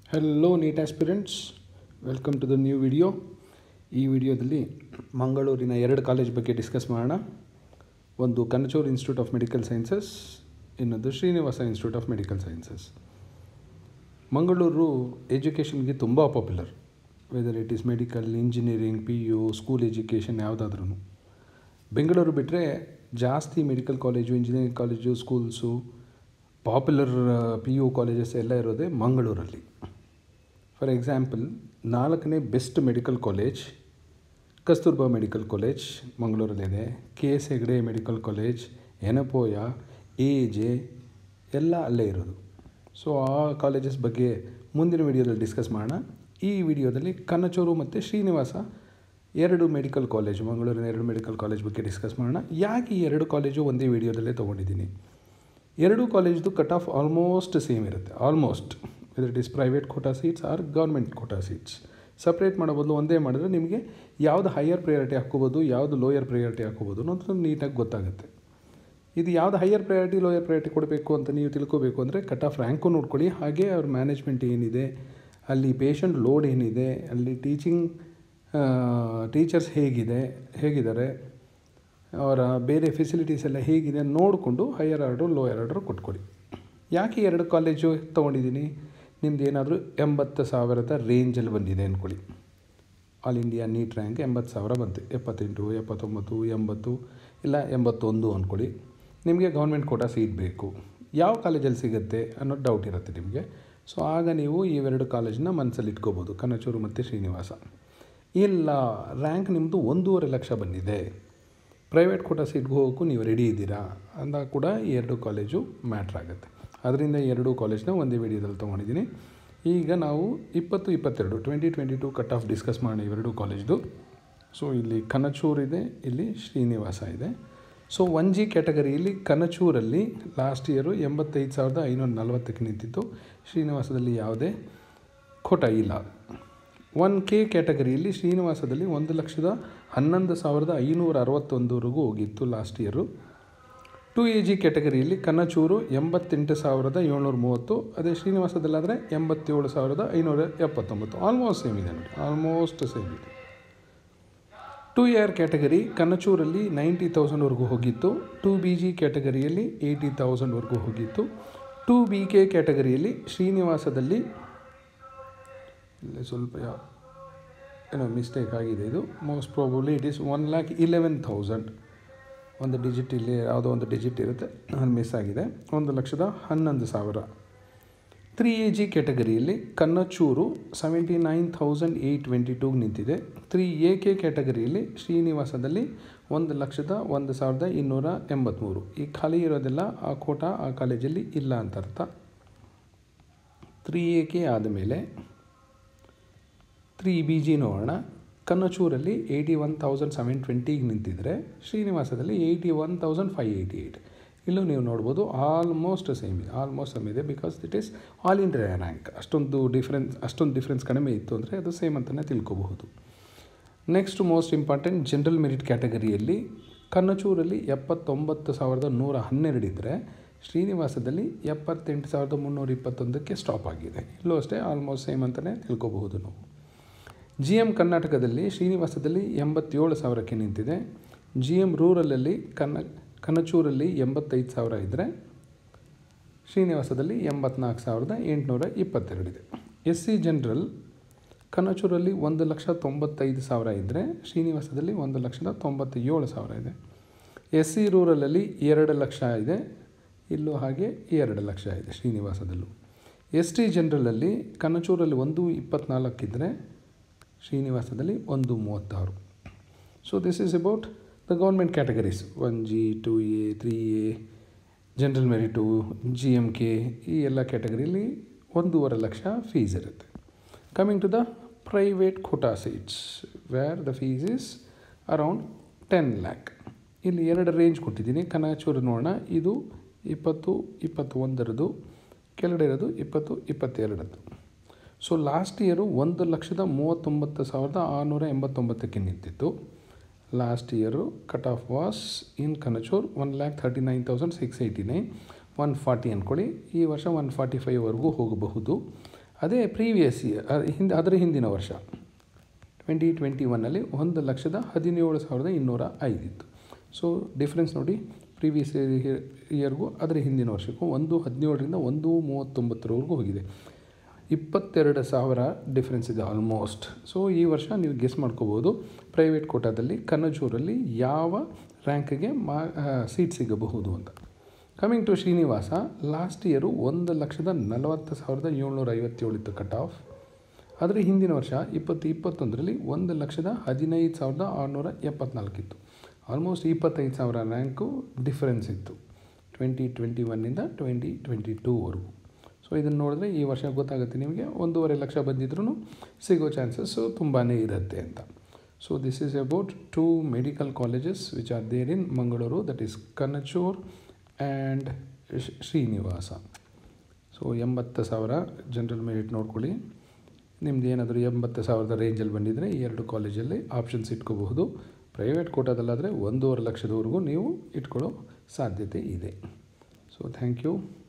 hello NEET aspirants welcome to the new video ಈ ವಿಡಿಯೋದಲ್ಲಿ ಮಂಗಳೂರಿನ ಎರಡು ಕಾಲೇಜ್ ಬಗ್ಗೆ ಡಿಸ್ಕಸ್ ಮಾಡೋಣ ಒಂದು Kanachur institute of medical sciences ಇನ್ನೊಂದು Srinivas institute of medical sciences Mangaluru ಎಜುಕೇಷನ್ಗೆ ತುಂಬ popular whether it is medical engineering P U school education ಯಾವುದಾದ್ರೂ ಬೆಂಗಳೂರು ಬಿಟ್ಟರೆ ಜಾಸ್ತಿ medical college engineering college schools popular P U colleges ಎಲ್ಲ ಇರೋದೇ ಮಂಗಳೂರಲ್ಲಿ ಫಾರ್ ಎಕ್ಸಾಂಪಲ್ ನಾಲ್ಕನೇ best medical college Kasturba medical college ಮಂಗಳೂರಲ್ಲಿದೆ K S Hegde medical college Yenepoya A J ಎಲ್ಲ ಅಲ್ಲೇ ಇರೋದು ಸೊ ಆ ಕಾಲೇಜಸ್ ಬಗ್ಗೆ ಮುಂದಿನ ವಿಡಿಯೋದಲ್ಲಿ ಡಿಸ್ಕಸ್ ಮಾಡೋಣ ಈ ವಿಡಿಯೋದಲ್ಲಿ ಕನಚೂರು ಮತ್ತು ಶ್ರೀನಿವಾಸ ಎರಡು ಮೆಡಿಕಲ್ ಕಾಲೇಜು ಮಂಗಳೂರಿನ ಎರಡು ಮೆಡಿಕಲ್ ಕಾಲೇಜ್ ಬಗ್ಗೆ ಡಿಸ್ಕಸ್ ಮಾಡೋಣ ಯಾಕೆ ಈ ಎರಡು ಕಾಲೇಜು ಒಂದೇ ವಿಡಿಯೋದಲ್ಲೇ ತೊಗೊಂಡಿದ್ದೀನಿ ಎರಡೂ ಕಾಲೇಜ್ದು ಕಟ್ ಆಫ್ ಆಲ್ಮೋಸ್ಟ್ ಸೇಮ್ ಇರುತ್ತೆ almost whether it is private quota seats or government quota seats separate ಮಾಡೋ ಬದಲು ಒಂದೇ ಮಾಡಿದ್ರೆ ನಿಮಗೆ ಯಾವುದು ಹೈಯರ್ ಪ್ರಯಾರಿಟಿ ಹಾಕ್ಕೋಬೋದು ಯಾವುದು ಲೋಯರ್ ಪ್ರಯಾರಿಟಿ ಹಾಕ್ಕೋಬೋದು ಅನ್ನೋದು ನೀಟಾಗಿ ಗೊತ್ತಾಗುತ್ತೆ ಇದು ಯಾವುದು ಹೈಯರ್ ಪ್ರಯಾರಿಟಿ ಲೋಯರ್ ಪ್ರಯಾರಿಟಿ ಕೊಡಬೇಕು ಅಂತ ನೀವು ತಿಳ್ಕೋಬೇಕು ಅಂದರೆ ಕಟ್ ಆಫ್ ರ್ಯಾಂಕು ನೋಡ್ಕೊಳ್ಳಿ ಹಾಗೆ ಅವ್ರ ಮ್ಯಾನೇಜ್ಮೆಂಟ್ ಏನಿದೆ ಅಲ್ಲಿ ಪೇಷಂಟ್ ಲೋಡ್ ಏನಿದೆ ಅಲ್ಲಿ ಟೀಚಿಂಗ್ ಟೀಚರ್ಸ್ ಹೇಗಿದೆ ಹೇಗಿದ್ದಾರೆ ಅವರ ಬೇರೆ ಫೆಸಿಲಿಟೀಸ್ ಎಲ್ಲ ಹೇಗಿದೆ ನೋಡಿಕೊಂಡು ಹೈಯರ್ ಆರ್ಡ್ರು ಲೋಯರ್ ಆರ್ಡ್ರು ಕೊಟ್ಕೊಡಿ ಯಾಕೆ ಎರಡು ಕಾಲೇಜು ತೊಗೊಂಡಿದ್ದೀನಿ ನಿಮ್ದು ಏನಾದರೂ ಎಂಬತ್ತು ಸಾವಿರದ ರೇಂಜಲ್ಲಿ ಬಂದಿದೆ ಅಂದ್ಕೊಳ್ಳಿ ಆಲ್ ಇಂಡಿಯಾ ನೀಟ್ ರ್ಯಾಂಕ್ ಎಂಬತ್ತು ಸಾವಿರ ಬಂತು ಎಪ್ಪತ್ತೆಂಟು ಎಪ್ಪತ್ತೊಂಬತ್ತು ಎಂಬತ್ತು ಇಲ್ಲ ಎಂಬತ್ತೊಂದು ಅಂದ್ಕೊಳ್ಳಿ ನಿಮಗೆ ಗೌರ್ಮೆಂಟ್ ಕೋಟಾ ಸೀಟ್ ಬೇಕು ಯಾವ ಕಾಲೇಜಲ್ಲಿ ಸಿಗುತ್ತೆ ಅನ್ನೋ ಡೌಟ್ ಇರುತ್ತೆ ನಿಮಗೆ ಸೊ ಆಗ ನೀವು ಇವೆರಡು ಕಾಲೇಜನ್ನ ಮನಸ್ಸಲ್ಲಿ ಇಟ್ಕೋಬೋದು ಕನಚೂರು ಮತ್ತು ಶ್ರೀನಿವಾಸ ಇಲ್ಲ ರ್ಯಾಂಕ್ ನಿಮ್ಮದು ಒಂದೂವರೆ ಲಕ್ಷ ಬಂದಿದೆ ಪ್ರೈವೇಟ್ ಕೋಟಾ ಸೀಟ್ಗೆ ಹೋಗೋಕ್ಕೂ ನೀವು ರೆಡಿ ಇದ್ದೀರಾ ಅಂದಾಗ ಕೂಡ ಈ ಎರಡು ಕಾಲೇಜು ಮ್ಯಾಟ್ರ್ ಆಗುತ್ತೆ ಅದರಿಂದ ಎರಡು ಕಾಲೇಜ್ನ ಒಂದೇ ವಿಡಿಯೋದಲ್ಲಿ ತೊಗೊಂಡಿದ್ದೀನಿ ಈಗ ನಾವು ಇಪ್ಪತ್ತು ಇಪ್ಪತ್ತೆರಡು twenty twenty two cut off discuss ಮಾಡೋಣ ಇವೆರಡು ಕಾಲೇಜ್ದು ಸೊ ಇಲ್ಲಿ ಕನಚೂರ್ ಇದೆ ಇಲ್ಲಿ ಶ್ರೀನಿವಾಸ ಇದೆ ಸೊ ಒನ್ ಜಿ ಕ್ಯಾಟಗರಿಯಲ್ಲಿ ಕನಚೂರಲ್ಲಿ ಲಾಸ್ಟ್ ಇಯರು ಎಂಬತ್ತೈದು ಸಾವಿರದ ಐನೂರ ನಲ್ವತ್ತಕ್ಕೆ ನಿಂತಿತ್ತು ಶ್ರೀನಿವಾಸದಲ್ಲಿ ಯಾವುದೇ ಖೋಟ ಇಲ್ಲ ಒನ್ ಕೆ ಕ್ಯಾಟಗರಿಯಲ್ಲಿ ಶ್ರೀನಿವಾಸದಲ್ಲಿ ಒಂದು ಲಕ್ಷದ ಹನ್ನೊಂದು ಸಾವಿರದ ಐನೂರ ಅರವತ್ತೊಂದವರೆಗೂ ಹೋಗಿತ್ತು last year two A G ಕ್ಯಾಟಗರಿಯಲ್ಲಿ ಕನ್ನಚೂರು ಎಂಬತ್ತೆಂಟು ಸಾವಿರದ ಏಳ್ನೂರ ಮೂವತ್ತು ಅದೇ ಶ್ರೀನಿವಾಸದಲ್ಲಾದರೆ ಎಂಬತ್ತೇಳು ಸಾವಿರದ ಐನೂರ ಎಪ್ಪತ್ತೊಂಬತ್ತು ಆಲ್ಮೋಸ್ಟ್ ಸೇಮ್ ಇದೆ ನೋಡಿ ಆಲ್ಮೋಸ್ಟ್ ಸೇಮ್ ಇದೆ ಟು ಎ ಆರ್ ಕ್ಯಾಟಗರಿ ಕನ್ನಚೂರಲ್ಲಿ ನೈಂಟಿ ತೌಸಂಡ್ವರೆಗೂ ಹೋಗಿತ್ತು ಟು ಬಿ ಜಿ ಕ್ಯಾಟಗರಿಯಲ್ಲಿ ಏಯ್ಟಿ ತೌಸಂಡ್ವರೆಗೂ ಹೋಗಿತ್ತು ಟು ಬಿ ಕೆ ಕ್ಯಾಟಗರಿಯಲ್ಲಿ ಶ್ರೀನಿವಾಸದಲ್ಲಿ ಇಲ್ಲಿ ಸ್ವಲ್ಪ ಯಾವ ಏನೋ ಮಿಸ್ಟೇಕ್ ಆಗಿದೆ ಇದು most probably it is one lakh eleven thousand ಒಂದು ಡಿಜಿಟ್ ಇಲ್ಲಿ ಯಾವುದೋ ಒಂದು ಡಿಜಿಟ್ ಇರುತ್ತೆ ಅದು ಮಿಸ್ ಆಗಿದೆ ಒಂದು ಲಕ್ಷದ ಹನ್ನೊಂದು ಸಾವಿರ ತ್ರೀ ಎ ಜಿ ಕ್ಯಾಟಗರಿಯಲ್ಲಿ Kanachur seventy nine thousand eight twenty ಟೂಗೆ ನಿಂತಿದೆ ತ್ರೀ ಎ ಕೆ ಕ್ಯಾಟಗರಿಯಲ್ಲಿ ಶ್ರೀನಿವಾಸದಲ್ಲಿ ಒಂದು ಲಕ್ಷದ ಒಂದು ಸಾವಿರದ ಇನ್ನೂರ ಎಂಬತ್ತ್ಮೂರು ಈ ಖಾಲಿ ಇರೋದೆಲ್ಲ ಆ ಕೋಟ ಆ ಕಾಲೇಜಲ್ಲಿ ಇಲ್ಲ ಅಂತ ಅರ್ಥ ತ್ರೀ ಎ ಕೆ ಆದಮೇಲೆ ತ್ರೀ ಬಿ ಜಿ ನೋಡೋಣ ಕನ್ನಚೂರಲ್ಲಿ ಏಯ್ಟಿ ಒನ್ ತೌಸಂಡ್ ಸೆವೆನ್ ಟ್ವೆಂಟಿಗೆ ನಿಂತಿದ್ರೆ ಶ್ರೀನಿವಾಸದಲ್ಲಿ eighty one thousand five eighty eight ಇಲ್ಲೂ ನೀವು ನೋಡ್ಬೋದು ಆಲ್ಮೋಸ್ಟ್ ಸೇಮ್ ಇದೆ ಆಲ್ಮೋಸ್ಟ್ ಸೇಮ್ ಇದೆ because it is all India rank ಅಷ್ಟೊಂದು ಡಿಫ್ರೆನ್ಸ್ ಅಷ್ಟೊಂದು ಡಿಫ್ರೆನ್ಸ್ ಕಡಿಮೆ ಇತ್ತು ಅಂದರೆ ಅದು ಸೇಮ್ ಅಂತಲೇ ತಿಳ್ಕೊಬಹುದು next most important general merit ಕ್ಯಾಟಗರಿಯಲ್ಲಿ ಕನ್ನಚೂರಲ್ಲಿ ಎಪ್ಪತ್ತೊಂಬತ್ತು ಸಾವಿರದ ನೂರ ಹನ್ನೆರಡು ಇದ್ದರೆ ಶ್ರೀನಿವಾಸದಲ್ಲಿ ಎಪ್ಪತ್ತೆಂಟು ಸಾವಿರದ ಮುನ್ನೂರ ಇಪ್ಪತ್ತೊಂದಕ್ಕೆ ಸ್ಟಾಪ್ ಆಗಿದೆ ಇಲ್ಲೂ ಅಷ್ಟೇ ಆಲ್ಮೋಸ್ಟ್ ಸೇಮ್ ಅಂತಲೇ ತಿಳ್ಕೊಬಹುದು ನಾವು ಜಿ ಎಮ್ ಕರ್ನಾಟಕದಲ್ಲಿ ಶ್ರೀನಿವಾಸದಲ್ಲಿ ಎಂಬತ್ತೇಳು ಸಾವಿರಕ್ಕೆ ನಿಂತಿದೆ ಜಿ ಎಮ್ ರೂರಲಲ್ಲಿ ಕನ್ನ ಕನಚೂರಲ್ಲಿ ಎಂಬತ್ತೈದು ಸಾವಿರ ಇದ್ದರೆ ಶ್ರೀನಿವಾಸದಲ್ಲಿ ಎಂಬತ್ನಾಲ್ಕು ಸಾವಿರದ ಎಂಟುನೂರ ಇಪ್ಪತ್ತೆರಡಿದೆ ಎಸ್ ಸಿ ಜನರಲ್ ಕನಚೂರಲ್ಲಿ ಒಂದು ಲಕ್ಷ ತೊಂಬತ್ತೈದು ಸಾವಿರ ಇದ್ದರೆ ಶ್ರೀನಿವಾಸದಲ್ಲಿ ಒಂದು ಲಕ್ಷದ ತೊಂಬತ್ತೇಳು ಸಾವಿರ ಇದೆ ಎಸ್ ಸಿ ರೂರಲಲ್ಲಿ ಎರಡು ಲಕ್ಷ ಇದೆ ಇಲ್ಲೂ ಹಾಗೆ ಎರಡು ಲಕ್ಷ ಇದೆ ಶ್ರೀನಿವಾಸದಲ್ಲೂ ಎಸ್ ಟಿ ಜನರಲಲ್ಲಿ ಕನಚೂರಲ್ಲಿ ಒಂದು ಇಪ್ಪತ್ತ್ನಾಲ್ಕಿದ್ದರೆ ಶ್ರೀನಿವಾಸದಲ್ಲಿ ಒಂದು ಮೂವತ್ತಾರು so this is about the government categories one G two A three A general merit G M K ಈ ಎಲ್ಲ ಕ್ಯಾಟಗರಿಯಲ್ಲಿ ಒಂದೂವರೆ ಲಕ್ಷ ಫೀಸ್ ಇರುತ್ತೆ coming to the private quota seats where the fees is around ten lakh ಇಲ್ಲಿ ಎರಡು range ಕೊಟ್ಟಿದ್ದೀನಿ ಕನಚೂರು ನೋಡೋಣ ಇದು ಇಪ್ಪತ್ತು ಇಪ್ಪತ್ತೊಂದರದು ಕೆಳಗಡೆ ಇರೋದು ಇಪ್ಪತ್ತು ಇಪ್ಪತ್ತೆರಡದ್ದು ಸೊ ಲಾಸ್ಟ್ ಇಯರು ಒಂದು ಲಕ್ಷದ ಮೂವತ್ತೊಂಬತ್ತು ಸಾವಿರದ ಆರುನೂರ ಎಂಬತ್ತೊಂಬತ್ತಕ್ಕೆ ನಿಂತಿತ್ತು last year cut off was in Kanachur one lakh thirty nine thousand six eighty nine one forty ಅಂದ್ಕೊಳ್ಳಿ ಈ ವರ್ಷ ಒನ್ ಫಾರ್ಟಿ ಫೈವ್ವರೆಗೂ ಹೋಗಬಹುದು ಅದೇ ಪ್ರೀವಿಯಸ್ ಇಯರ್ ಹಿಂದೆ ಅದರ ಹಿಂದಿನ ವರ್ಷ ಟ್ವೆಂಟಿ ಟ್ವೆಂಟಿ ಒನ್ನಲ್ಲಿ ಒಂದು ಲಕ್ಷದ ಹದಿನೇಳು ಸಾವಿರದ ಇನ್ನೂರ ಐದಿತ್ತು ಸೊ ಡಿಫ್ರೆನ್ಸ್ ನೋಡಿ ಪ್ರೀವಿಯಸ್ ಇಯರ್ಗೂ ಅದರ ಹಿಂದಿನ ವರ್ಷಕ್ಕೂ ಒಂದು ಹದಿನೇಳರಿಂದ ಒಂದು ಮೂವತ್ತೊಂಬತ್ತರವರೆಗೂ ಹೋಗಿದೆ ಇಪ್ಪತ್ತೆರಡು ಸಾವಿರ ಡಿಫ್ರೆನ್ಸ್ ಇದೆ ಆಲ್ಮೋಸ್ಟ್ ಸೊ ಈ ವರ್ಷ ನೀವು ಗೆಸ್ ಮಾಡ್ಕೋಬೋದು ಪ್ರೈವೇಟ್ ಕೋಟಾದಲ್ಲಿ ಕನಜೂರಲ್ಲಿ ಯಾವ ರ್ಯಾಂಕ್ಗೆ ಮಾ ಸೀಟ್ ಸಿಗಬಹುದು ಅಂತ coming to Srinivas last year ಒಂದು ಲಕ್ಷದ ನಲವತ್ತು ಸಾವಿರದ ಏಳ್ನೂರ ಐವತ್ತೇಳು ಇತ್ತು ಕಟ್ ಆಫ್ ಆದರೆ ಹಿಂದಿನ ವರ್ಷ ಇಪ್ಪತ್ತು ಇಪ್ಪತ್ತೊಂದರಲ್ಲಿ ಒಂದು ಲಕ್ಷದ ಹದಿನೈದು ಸಾವಿರದ ಆರುನೂರ ಎಪ್ಪತ್ನಾಲ್ಕಿತ್ತು ಆಲ್ಮೋಸ್ಟ್ ಇಪ್ಪತ್ತೈದು ಸಾವಿರ ರ್ಯಾಂಕು ಡಿಫರೆನ್ಸ್ ಇತ್ತು ಟ್ವೆಂಟಿ ಟ್ವೆಂಟಿ ಒನ್ನಿಂದ ಟ್ವೆಂಟಿ ಟ್ವೆಂಟಿ ಟೂವರೆಗೂ ಸೊ ಇದನ್ನು ನೋಡಿದ್ರೆ ಈ ವರ್ಷ ಗೊತ್ತಾಗುತ್ತೆ ನಿಮಗೆ ಒಂದೂವರೆ ಲಕ್ಷ ಬಂದಿದ್ರೂ ಸಿಗೋ ಚಾನ್ಸಸ್ಸು ತುಂಬಾ ಇರುತ್ತೆ ಅಂತ so this is about two medical colleges which are there in Mangaluru that is Kanachur and Srinivas so ಎಂಬತ್ತು ಸಾವಿರ ಜನರಲ್ ಮೆರಿಟ್ ನೋಡ್ಕೊಳ್ಳಿ ನಿಮ್ದು ಏನಾದರೂ ಎಂಬತ್ತು ಸಾವಿರದ ರೇಂಜಲ್ಲಿ ಬಂದಿದ್ದರೆ ಈ ಎರಡು ಕಾಲೇಜಲ್ಲಿ ಆಪ್ಷನ್ಸ್ ಇಟ್ಕೋಬಹುದು ಪ್ರೈವೇಟ್ ಕೋಟಾದಲ್ಲಾದರೆ ಒಂದೂವರೆ ಲಕ್ಷದವರೆಗೂ ನೀವು ಇಟ್ಕೊಳ್ಳೋ ಸಾಧ್ಯತೆ ಇದೆ ಸೊ ಥ್ಯಾಂಕ್ ಯು